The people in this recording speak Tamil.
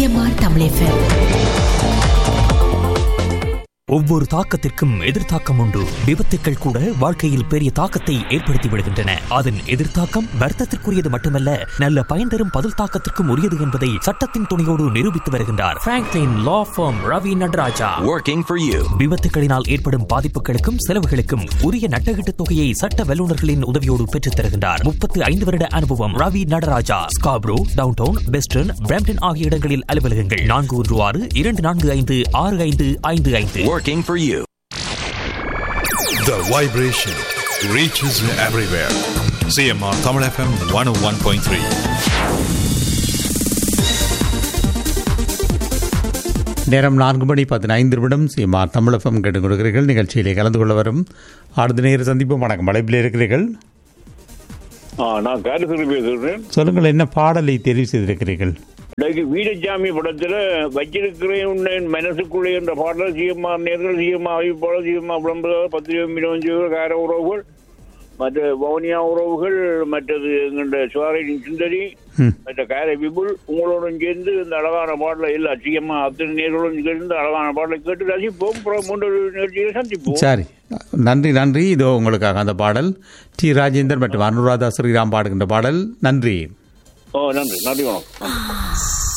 சிஎம்ஆர் தமிழ் எஃப்எம் ஒவ்வொரு தாக்கத்திற்கும் எதிர்த்தாக்கம் உண்டு விபத்துக்கள் கூட வாழ்க்கையில் பெரிய தாக்கத்தை ஏற்படுத்தி விடுகின்றன அதன் எதிர்த்தாக்கம் வர்த்தத்திற்குரியது மட்டுமல்ல நல்ல பயன் தரும் பதில் தாக்கத்திற்கும் உரியது என்பதை சட்டத்தின் துணையோடு நிரூபித்து வருகின்றார் Franklin law firm Ravi Nataraja Working for you. விபத்துகளினால் ஏற்படும் பாதிப்புகளுக்கும் செலவுகளுக்கும் உரிய நட்டகீட்டு தொகையை சட்ட வல்லுநர்களின் உதவியோடு பெற்றுத் தருகின்றார் முப்பத்து ஐந்து வருட அனுபவம் Ravi Nataraja Scarborough downtown western Brampton ஆகிய இடங்களில் அலுவலகங்கள் நான்கு ஒன்று ஆறு இரண்டு நான்கு ஐந்து ஆறு ஐந்து ஐந்து ஐந்து Working for you. The vibration reaches everywhere. CMR Tamil FM 101.3. நேரம் நான்கு மணி பதினைந்து நிமிடம் சீமார் தமிழகம் கேட்டுக் கொடுக்கிறீர்கள் நிகழ்ச்சியிலே கலந்து கொள்ள வரும் அடுத்த நேர சந்திப்போம் வணக்கம் அழைப்பில் இருக்கிறீர்கள் ஆ நான் காரசுரி பேசுறேன் சொல்லுங்கள் என்ன பாடலை தெரிவு செய்திருக்கிறீர்கள் இன்னைக்கு வீரசாமி படத்துல வச்சிருக்கிறேன் உன்னின் மனசுக்குள்ளே என்ற பாடல் சிஎம்ஆர் நேர்கள் சிஎம்ஆர் அறிவிப்பாளர் சிஎம்ஆர் விளம்பரம் பத்திரிகை மினவஞ்சிகள் கார உறவுகள் மற்ற வவுனியா உறவுகள் மற்றது எங்களுடைய சுவாரின் சுந்தரி ம். மற்ற கார விபுல் உங்களோடும் சேர்ந்து இந்த அழகான பாடலை எல்லா சிஎம்ஆர் அத்தனை நேர்களும் சேர்ந்து அழகான பாடலை கேட்டு ரசிப்போம் அப்புறம் மூன்று நிகழ்ச்சியை சந்திப்போம் சரி நன்றி நன்றி இதோ உங்களுக்காக அந்த பாடல் டி ராஜேந்தர் மற்றும் அனுராதா ஸ்ரீராம் பாடுகின்ற பாடல் நன்றி ஓ நன்றி நன்றி வணக்கம்